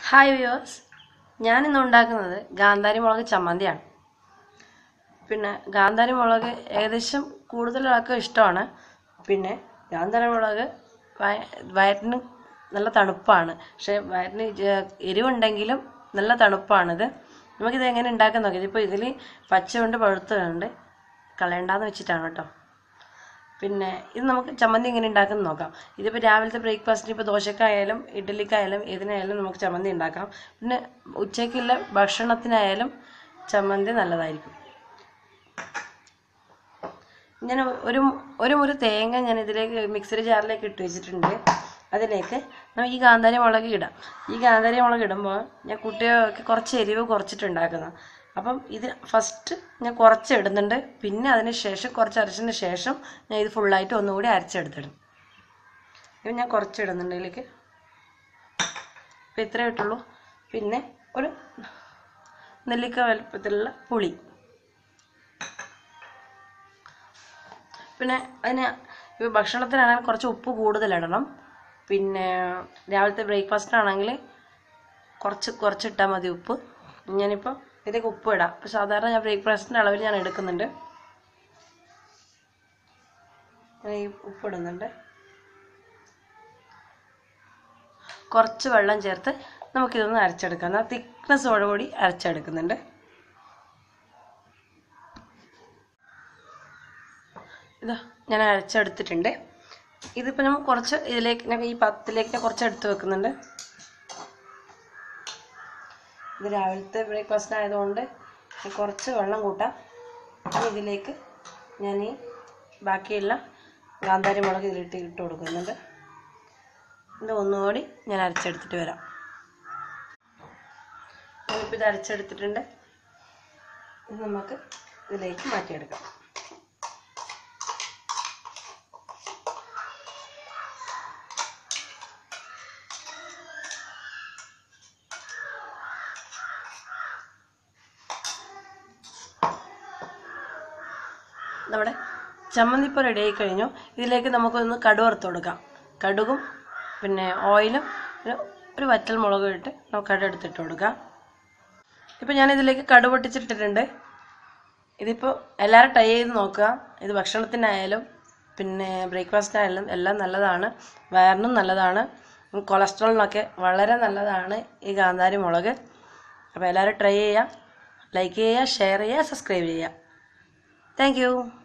hi viewers ഞാനിന്ന് ഉണ്ടാക്കുന്നത് ഗാന്ധാരി മുളക് ചമ്മന്തിയാണ് പിന്നെ ഗാന്ധാരി മുളക് ഏകദേശം കൂടുതൽ ആൾക്കും ഇഷ്ടമാണ് പിന്നെ ഗാന്ധാരി മുളക് വയ- വയറ്റിന് നല്ല തണുപ്പാണ് പക്ഷേ വയറ്റിന് ജ- എരിവുണ്ടെങ്കിലും നല്ല തണുപ്പാണിത് നമുക്കിത് എങ്ങനെ ഉണ്ടാക്കാൻ നോക്കാം ഇതിപ്പോൾ ഇതിൽ പച്ചയുണ്ട് പഴുത്തുണ്ട് കളയണ്ടാന്ന് വെച്ചിട്ടാണ് കേട്ടോ പിന്നെ ഇത് നമുക്ക് ചമ്മന്തി എങ്ങനെ ഉണ്ടാക്കുന്നത് നോക്കാം ഇതിപ്പോൾ രാവിലത്തെ ബ്രേക്ക്ഫാസ്റ്റിന് ഇപ്പോൾ ദോശക്കായാലും ഇഡ്ഡലിക്കായാലും ഇതിനായാലും നമുക്ക് ചമ്മന്തി ഉണ്ടാക്കാം പിന്നെ ഉച്ചയ്ക്കുള്ള ഭക്ഷണത്തിനായാലും ചമ്മന്തി നല്ലതായിരിക്കും ഞാൻ ഒരു ഒരു മുറി തേങ്ങ ഞാൻ ഇതിലേക്ക് മിക്സറി ജാറിലേക്ക് ഇട്ട് വെച്ചിട്ടുണ്ട് അതിലേക്ക് നമുക്ക് ഈ കാന്താരി മുളക് ഇടാം ഈ കാന്താരി മുളക് ഇടുമ്പോൾ ഞാൻ കുട്ടികൾക്ക് കുറച്ച് എരിവ് കുറച്ചിട്ടുണ്ടാക്കുന്നത് അപ്പം ഇത് ഫസ്റ്റ് ഞാൻ കുറച്ച് ഇടുന്നുണ്ട് പിന്നെ അതിന് ശേഷം കുറച്ച് അരച്ചതിന് ശേഷം ഞാൻ ഇത് ഫുള്ളായിട്ട് ഒന്നുകൂടി അരച്ചെടുത്തിടും ഇപ്പം ഞാൻ കുറച്ച് ഇടുന്നുണ്ട് ഇതിലേക്ക് ഇപ്പം ഇത്രയേ ഇട്ടുള്ളൂ പിന്നെ ഒരു നെല്ലിക്ക വലുപ്പത്തിലുള്ള പുളി പിന്നെ അതിന് ഇപ്പോൾ ഭക്ഷണത്തിനാണെങ്കിൽ കുറച്ച് ഉപ്പ് കൂടുതലിടണം പിന്നെ രാവിലത്തെ ബ്രേക്ക്ഫാസ്റ്റിനാണെങ്കിൽ കുറച്ച് കുറച്ചിട്ടാൽ മതി ഉപ്പ് ഞാനിപ്പോൾ ഇതിലേക്ക് ഉപ്പ് ഇടാം അപ്പോൾ സാധാരണ ഞാൻ ബ്രേക്ക്ഫാസ്റ്റിൻ്റെ അളവിൽ ഞാൻ എടുക്കുന്നുണ്ട് ഞാൻ ഈ ഉപ്പ് ഇടുന്നുണ്ട് കുറച്ച് വെള്ളം ചേർത്ത് നമുക്കിതൊന്ന് അരച്ചെടുക്കാം എന്നാൽ തിക്നെസ്സോടുകൂടി അരച്ചെടുക്കുന്നുണ്ട് ഇതാ ഞാൻ അരച്ചെടുത്തിട്ടുണ്ട് ഇതിപ്പോൾ നമ്മൾ കുറച്ച് ഇതിലേക്ക് ഞാൻ ഈ പത്തിലേക്ക് ഞാൻ കുറച്ച് എടുത്ത് വെക്കുന്നുണ്ട് ഇത് രാവിലത്തെ ബ്രേക്ക്ഫാസ്റ്റ് ആയതുകൊണ്ട് ഞാൻ കുറച്ച് വെള്ളം കൂട്ടാം ഇനി ഇതിലേക്ക് ഞാൻ ഈ ബാക്കിയുള്ള കാന്താരി മുളക് ഇതിലിട്ട് ഇട്ട് കൊടുക്കുന്നുണ്ട് ഇത് ഒന്നുകൂടി ഞാൻ അരച്ചെടുത്തിട്ട് വരാം ഞാനിപ്പോൾ ഇത് അരച്ചെടുത്തിട്ടുണ്ട് ഇത് നമുക്ക് ഇതിലേക്ക് മാറ്റിയെടുക്കാം നമ്മുടെ ചമ്മന്തി ഇപ്പോൾ റെഡി ആയി കഴിഞ്ഞു ഇതിലേക്ക് നമുക്കൊന്ന് കടുക് വറുത്ത് കൊടുക്കാം കടുകും പിന്നെ ഓയിലും ഒരു ഒരു വറ്റൽ മുളകും ഇട്ട് നമുക്ക് കടുക് എടുത്തിട്ട് കൊടുക്കാം ഇപ്പോൾ ഞാൻ ഇതിലേക്ക് കടുക് പൊട്ടിച്ചിട്ടിട്ടുണ്ട് ഇതിപ്പോൾ എല്ലാവരും ട്രൈ ചെയ്ത് നോക്കുക ഇത് ഭക്ഷണത്തിനായാലും പിന്നെ ബ്രേക്ക്ഫാസ്റ്റിനായാലും എല്ലാം നല്ലതാണ് വയറിനും നല്ലതാണ് കൊളസ്ട്രോളിനൊക്കെ വളരെ നല്ലതാണ് ഈ കാന്താരി മുളക് അപ്പോൾ എല്ലാവരും ട്രൈ ചെയ്യുക ലൈക്ക് ചെയ്യുക ഷെയർ ചെയ്യുക സബ്സ്ക്രൈബ് ചെയ്യുക താങ്ക് യു